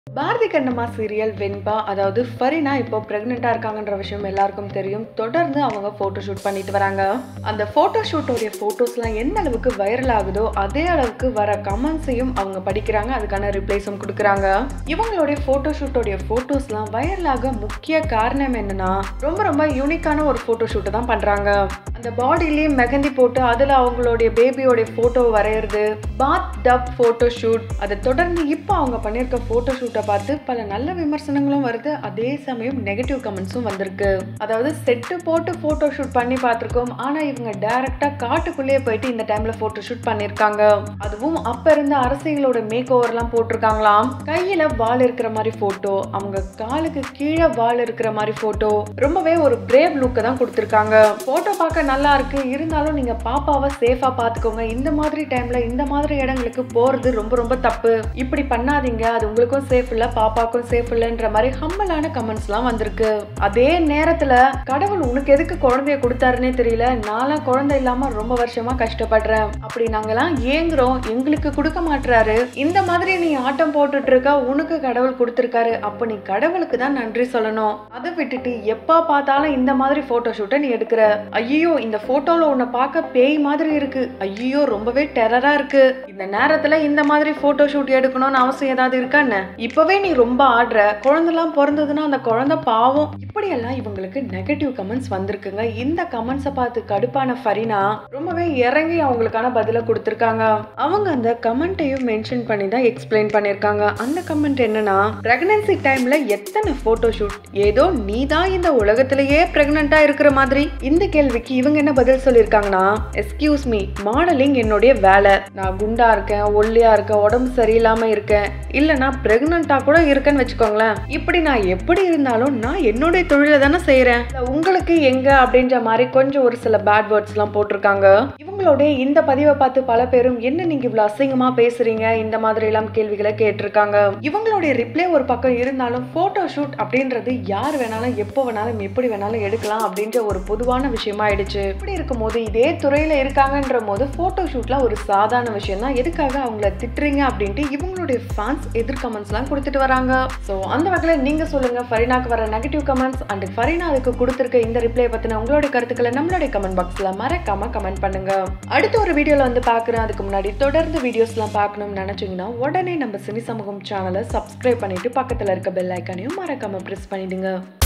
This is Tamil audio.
பாரதி கண்ணம்மா சீரியல் வெண்பா அதாவது ஃபரினா இப்போ ப்ரெக்னெண்ட்டாக இருக்காங்கன்ற விஷயம் எல்லாருக்கும் தெரியும் தொடர்ந்து அவங்க ஃபோட்டோ ஷூட் பண்ணிட்டு வராங்க அந்த ஃபோட்டோ ஷூட்டோடைய ஃபோட்டோஸ்லாம் எந்த அளவுக்கு வைரல் ஆகுதோ அதே அளவுக்கு வர கமெண்ட்ஸையும் அவங்க படிக்கிறாங்க அதுக்கான ரிப்ளைஸும் கொடுக்குறாங்க இவங்களுடைய ஃபோட்டோ ஷூட்டோடைய ஃபோட்டோஸ்லாம் வைரல் ஆக முக்கிய காரணம் என்னன்னா ரொம்ப ரொம்ப யூனிக்கான ஒரு ஃபோட்டோ ஷூட்டை தான் பண்ணுறாங்க அந்த பாடியிலேயே மெகந்தி போட்டு அதில் அவங்களுடைய பேபியோடைய ஃபோட்டோ வரைகிறது பாத் டப் ஃபோட்டோ ஷூட் அதை தொடர்ந்து இப்போ அவங்க பண்ணியிருக்க ஃபோட்டோ ஷூட்டை பார்த்து பல நல்ல விமர்சனங்களும் வருது அதே சமயம் நெகட்டிவ் கமெண்ட்ஸும் வந்திருக்கு அதாவது செட்டு போட்டு ஃபோட்டோ ஷூட் பண்ணி பார்த்துருக்கோம் ஆனால் இவங்க டைரெக்டாக காட்டுக்குள்ளேயே போயிட்டு இந்த டைமில் ஃபோட்டோ ஷூட் பண்ணியிருக்காங்க அதுவும் அப்போ இருந்த அரசியலோட மேக் ஓவர்லாம் போட்டிருக்காங்களாம் கையில் வால் இருக்கிற மாதிரி ஃபோட்டோ அவங்க காலுக்கு கீழே வால் இருக்கிற மாதிரி ஃபோட்டோ ரொம்பவே ஒரு பிரேவ் லுக்கை தான் கொடுத்துருக்காங்க ஃபோட்டோ பார்க்க நல்லா இருக்கு இருந்தாலும் நீங்க பாப்பாவை சேஃபா பாத்துக்கோங்க இந்த மாதிரி டைம்ல இந்த மாதிரி இடங்களுக்கு போறது ரொம்ப ரொம்ப தப்பு இப்படி பண்ணாதீங்க அது உங்களுக்கும் சேஃப் இல்ல பாப்பாக்கும் சேஃப் இல்லைன்ற மாதிரி ஹம்மலான கமெண்ட்ஸ்லாம் வந்திருக்கு அதே நேரத்துல கடவுள் உனக்கு எதுக்கு குழந்தைய கொடுத்தாருன்னே தெரியல நான்லாம் குழந்தை இல்லாம ரொம்ப வருஷமா கஷ்டப்படுறேன் அப்படி நாங்கெல்லாம் ஏங்குறோம் எங்களுக்கு கொடுக்க மாட்டுறாரு இந்த மாதிரி நீ ஆட்டம் போட்டுட்டு இருக்க உனக்கு கடவுள் கொடுத்துருக்காரு அப்ப நீ கடவுளுக்கு தான் நன்றி சொல்லணும் அதை விட்டுட்டு எப்ப பார்த்தாலும் இந்த மாதிரி போட்டோ ஷூட்டை நீ எடுக்கிற ஐயோ இந்த போட்டோல உன்னை பார்க்க பேய் மாதிரி இருக்கு ஐயோ ரொம்பவே டெரரா இருக்கு இந்த நேரத்துல இந்த மாதிரி போட்டோ ஷூட் எடுக்கணும்னு அவசியம் ஏதாவது இருக்கான்னு இப்பவே நீ ரொம்ப ஆடுற குழந்தைலாம் பிறந்ததுன்னா அந்த குழந்தை பாவம் இப்படியெல்லாம் இவங்களுக்கு நெகட்டிவ் கமெண்ட்ஸ் வந்திருக்குங்க இந்த கமெண்ட்ஸை பார்த்து கடுப்பான ஃபரினா ரொம்பவே இறங்கி அவங்களுக்கான பதிலை கொடுத்துருக்காங்க அவங்க அந்த கமெண்ட்டையும் மென்ஷன் பண்ணி தான் எக்ஸ்பிளைன் பண்ணியிருக்காங்க அந்த கமெண்ட் என்னன்னா பிரெக்னன்சி டைம்ல எத்தனை போட்டோ ஷூட் ஏதோ நீ தான் இந்த உலகத்திலேயே பிரெக்னண்டா இருக்கிற மாதிரி இந்த கேள்விக்கு இவங்க என்ன பதில் சொல்லியிருக்காங்கன்னா எஸ்கியூஸ் மீ மாடலிங் என்னுடைய வேலை நான் குண்டா இருக்கேன் ஒல்லியா இருக்கேன் உடம்பு சரியில்லாம இருக்கேன் இல்லைனா பிரெக்னண்டா கூட இருக்கேன்னு வச்சுக்கோங்களேன் இப்படி நான் எப்படி இருந்தாலும் நான் என்னுடைய தொழிலை தானே செய்யறேன் உங்களுக்கு எங்க அப்படின்ற மாதிரி கொஞ்சம் ஒரு சில பேட் வேர்ட்ஸ்லாம் போட்டிருக்காங்க இவங்களுடைய இந்த பதிவை பார்த்து பல பேரும் என்ன நீங்க இவ்வளவு அசிங்கமா பேசுறீங்க இந்த மாதிரி எல்லாம் கேள்விகளை கேட்டிருக்காங்க இவங்களுடைய ரிப்ளை ஒரு பக்கம் இருந்தாலும் போட்டோ ஷூட் அப்படின்றது யார் வேணாலும் எப்போ வேணாலும் எப்படி வேணாலும் எடுக்கலாம் அப்படின்ற ஒரு பொதுவான விஷயமா ஆயிடுச்சு இப்படி இருக்கும்போது இதே துறையில இருக்காங்கன்ற போது போட்டோ ஷூட்லாம் ஒரு சாதாரண விஷயம் தான் எதுக்காக அவங்கள திட்டுறீங்க அப்படின்ட்டு இவங்களுடைய ஃபேன்ஸ் எதிர் கமெண்ட்ஸ்லாம் கொடுத்துட்டு வராங்க ஸோ அந்த வகையில் நீங்க சொல்லுங்க ஃபரினாக்கு வர நெகட்டிவ் கமெண்ட்ஸ் அண்ட் ஃபரினா அதுக்கு கொடுத்துருக்க இந்த ரிப்ளை பத்தின உங்களுடைய கருத்துக்களை நம்மளுடைய கமெண்ட் பாக்ஸ்ல மறக்காம கமெண்ட் பண்ணுங்க அடுத்த ஒரு வீடியோல வந்து பார்க்குறேன் அதுக்கு முன்னாடி தொடர்ந்து வீடியோஸ்லாம் பார்க்கணும்னு நினைச்சீங்கன்னா உடனே நம்ம சினி சமூகம் சேனலை சப்ஸ்கிரைப் பண்ணிட்டு பக்கத்துல இருக்க பெல் ஐக்கானையும் மறக்காம ப்ரெஸ் பண்ணிடுங்க